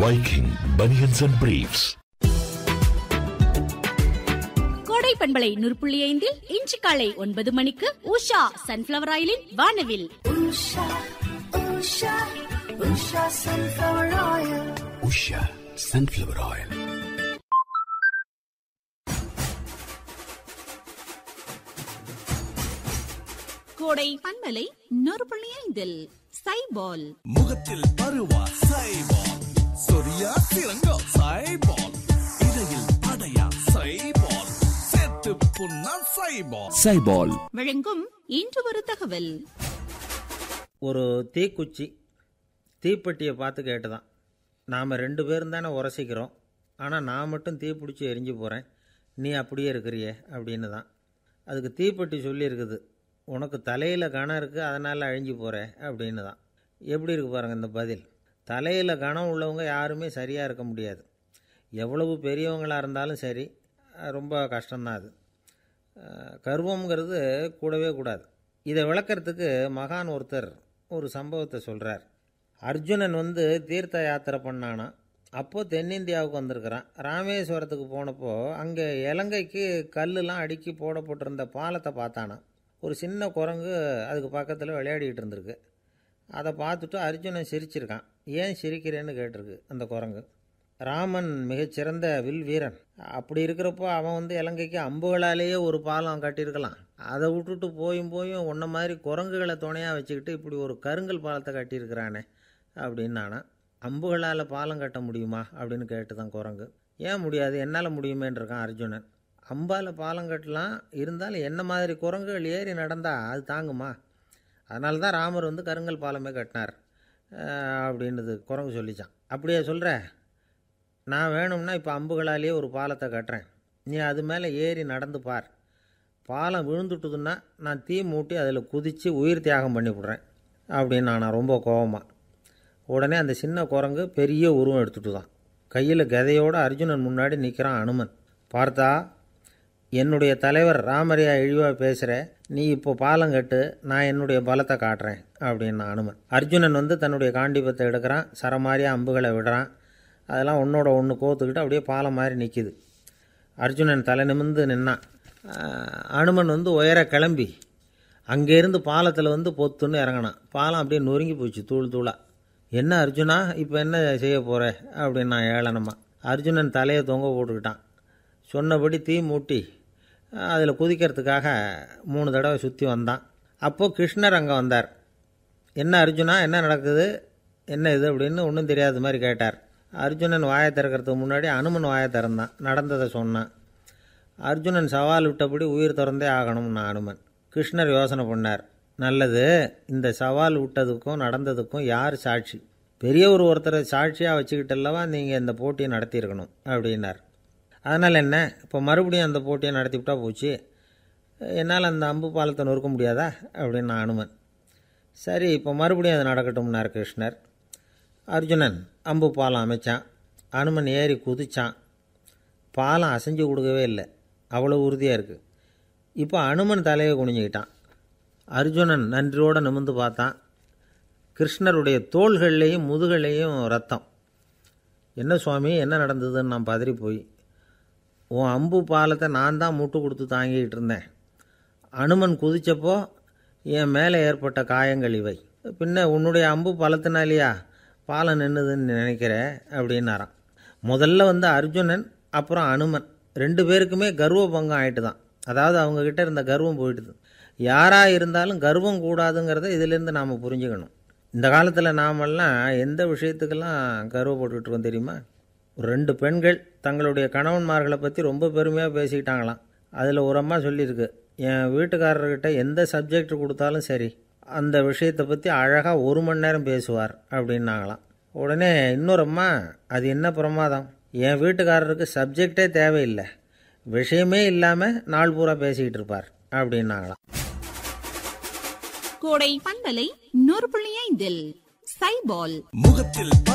Viking Bunions and Briefs. கோடை பண்பலை நூற்புள்ளி ஐந்தில் இன்று காலை ஒன்பது மணிக்கு உஷா சன்ஃபிளவர் ஆயிலின் வானவில் Usha, Usha, Usha sunflower oil. Usha sunflower oil Kodai பண்பலை நூற்புள்ளி ஐந்தில் சைபால் முகத்தில் பருவா சைபால் சொரியா சிறங்கோ சைபால் இடையில் படையா சைபால் செத்து புண்ணா சைபால் சைபால் வழங்கும் இன்று ஒரு தகவல் ஒரு தீக்குச்சி தீப்பெட்டியை பார்த்து கேட்டுதான் நாம் ரெண்டு பேரும் தானே உரசிக்கிறோம் ஆனால் நான் மட்டும் தீ பிடிச்சி எரிஞ்சு போகிறேன் நீ அப்படியே இருக்கிறியே அப்படின்னு தான் அதுக்கு தீப்பெட்டி சொல்லியிருக்குது உனக்கு தலையில் கணம் இருக்குது அதனால் அழிஞ்சு போகிற அப்படின்னு தான் எப்படி இருக்கு பாருங்கள் இந்த பதில் தலையில் கணம் உள்ளவங்க யாருமே சரியாக இருக்க முடியாது எவ்வளவு பெரியவங்களாக இருந்தாலும் சரி அஹ் ரொம்ப கஷ்டம்தான் அது அஹ் கர்வம்ங்கிறது கூடவே கூடாது இதை விளக்கறதுக்கு மகான் ஒருத்தர் ஒரு சம்பவத்தை சொல்கிறார் அர்ஜுனன் வந்து தீர்த்த யாத்திரை பண்ணானா அப்போது தென்னிந்தியாவுக்கு வந்திருக்கிறான் ராமேஸ்வரத்துக்கு போனப்போ அங்கே இலங்கைக்கு கல்லுலாம் அடுக்கி போடப்பட்டிருந்த பாலத்தை பார்த்தானா ஒரு சின்ன குரங்கு அதுக்கு பக்கத்தில் விளையாடிக்கிட்டு இருந்திருக்கு அதை பார்த்துட்டு அர்ஜுனன் சிரிச்சிருக்கான் ஏன் சிரிக்கிறேன்னு கேட்டிருக்கு அந்த குரங்கு ராமன் மிகச்சிறந்த வில் வீரன் அப்படி இருக்கிறப்போ அவன் வந்து இலங்கைக்கு அம்புகளாலேயே ஒரு பாலம் கட்டியிருக்கலாம் அதை விட்டுட்டு போயும் போயும் உன்ன மாதிரி குரங்குகளை துணையாக வச்சுக்கிட்டு இப்படி ஒரு கருங்கல் பாலத்தை கட்டியிருக்கிறானே அப்படின்னு நானா அம்புகளால் பாலம் கட்ட முடியுமா அப்படின்னு கேட்டு தான் குரங்கு ஏன் முடியாது என்னால் முடியுமேன்னு இருக்கான் அர்ஜுனன் அம்பால் பாலம் கட்டலாம் இருந்தாலும் என்ன மாதிரி குரங்குகள் ஏறி நடந்தா அது தாங்குமா அதனால தான் ராமர் வந்து கருங்கல் பாலமே கட்டினார் அஹ் அப்படின்னுது குரங்கு சொல்லிச்சான் அப்படியே சொல்கிற நான் வேணும்னா இப்போ அம்புகளாலேயே ஒரு பாலத்தை கட்டுறேன் நீ அது மேலே ஏறி நடந்து பார் பாலம் விழுந்துட்டுதுன்னா நான் தீ மூட்டி அதில் குதித்து உயிர் தியாகம் பண்ணி விட்றேன் அப்படின்னு நான் ரொம்ப கோவமாக உடனே அந்த சின்ன குரங்கு பெரிய உருவம் எடுத்துட்டு தான் கையில் கதையோடு அர்ஜுனன் முன்னாடி நிற்கிறான் அனுமன் பார்த்தா என்னுடைய தலைவர் ராமரையா இழிவாக பேசுகிற நீ இப்போ பாலம் கட்டு நான் என்னுடைய பலத்தை காட்டுறேன் அப்படின்னு அனுமன் அர்ஜுனன் வந்து தன்னுடைய காண்டிபத்தை எடுக்கிறான் சரமாரியாக அம்புகளை விடுறான் அதெல்லாம் ஒன்றோட ஒன்று கோத்துக்கிட்டு அப்படியே பாலம் மாதிரி நிற்கிது அர்ஜுனன் தலை நிமிர்ந்து நின்னான் ஆஹ் அனுமன் வந்து உயர கிளம்பி அங்கேருந்து பாலத்தில் வந்து பொத்துன்னு இறங்கினான் பாலம் அப்படியே நொறுங்கி போச்சு தூள் தூளாக என்ன அர்ஜுனா இப்போ என்ன செய்ய போகிற அப்படின்னு நான் ஏளனமா அர்ஜுனன் தலையை தொங்க போட்டுக்கிட்டான் சொன்னபடி தீ மூட்டி அதில் குதிக்கிறதுக்காக மூணு தடவை சுற்றி வந்தான் அப்போது கிருஷ்ணர் அங்கே வந்தார் என்ன அர்ஜுனா என்ன நடக்குது என்ன இது அப்படின்னு ஒன்றும் தெரியாத மாதிரி கேட்டார் அர்ஜுனன் வாயை திறக்கிறதுக்கு முன்னாடி அனுமன் வாயை திறந்தான் நடந்ததை சொன்னான் அர்ஜுனன் சவால் விட்டபடி உயிர் திறந்தே ஆகணும்னு அனுமன் கிருஷ்ணர் யோசனை பண்ணார் நல்லது இந்த சவால் விட்டதுக்கும் நடந்ததுக்கும் யார் சாட்சி பெரியவர் ஒருத்தரை சாட்சியாக வச்சுக்கிட்டல்லவா நீங்கள் இந்த போட்டியை நடத்தியிருக்கணும் அப்படின்னார் அதனால் என்ன இப்போ மறுபடியும் அந்த போட்டியை நடத்திவிட்டா போச்சு என்னால் அந்த அம்பு பாலத்தை நொறுக்க முடியாதா அப்படின்னு அனுமன் சரி இப்போ மறுபடியும் அது நடக்கட்டும்னார் கிருஷ்ணர் அர்ஜுனன் அம்பு பாலம் அமைச்சான் அனுமன் ஏறி குதிச்சான் பாலம் அசைஞ்சு கொடுக்கவே இல்லை அவ்வளோ உறுதியாக இருக்குது இப்போ அனுமன் தலையை குனிஞ்சுக்கிட்டான் அர்ஜுனன் நன்றியோடு நிமிர்ந்து பார்த்தான் கிருஷ்ணருடைய தோள்கள்லேயும் முதுகள்லேயும் ரத்தம் என்ன சுவாமி என்ன நடந்ததுன்னு நான் பதறி போய் உன் அம்பு பாலத்தை நான் தான் முட்டு கொடுத்து தாங்கிக்கிட்டு இருந்தேன் அனுமன் குதிச்சப்போ என் மேலே ஏற்பட்ட காயங்கள் இவை பின்ன உன்னுடைய அம்பு பலத்தினாலேயா பாலம் நின்றுதுன்னு நினைக்கிற அப்படின்னாராம் முதல்ல வந்து அர்ஜுனன் அப்புறம் அனுமன் ரெண்டு பேருக்குமே கர்வ பங்கம் ஆயிட்டு தான் அதாவது அவங்கக்கிட்ட இருந்த கர்வம் போயிட்டுது யாராக இருந்தாலும் கர்வம் கூடாதுங்கிறத இதிலேருந்து நாம் புரிஞ்சுக்கணும் இந்த காலத்தில் நாமெல்லாம் எந்த விஷயத்துக்கெல்லாம் கர்வப்பட்டுக்கிட்டு இருக்கோம் தெரியுமா ஒரு ரெண்டு பெண்கள் தங்களுடைய கணவன்மார்களை பற்றி ரொம்ப பெருமையாக பேசிக்கிட்டாங்களாம் அதில் ஒரு அம்மா சொல்லியிருக்கு என் வீட்டுக்காரர்கிட்ட எந்த சப்ஜெக்ட் கொடுத்தாலும் சரி அந்த விஷயத்தை பற்றி அழகாக ஒரு மணி நேரம் பேசுவார் அப்படின்னாங்களாம் உடனே இன்னொரு அம்மா அது என்ன பிரமாதம் என் வீட்டுக்காரருக்கு சப்ஜெக்டே தேவையில்லை விஷயமே இல்லாமல் நாள் பூரா பேசிக்கிட்டு இருப்பார் அப்படின்னாங்களாம் கோடை பண்பலை நூற்புள்ளி ஐந்தில் சைபால் முகத்தில்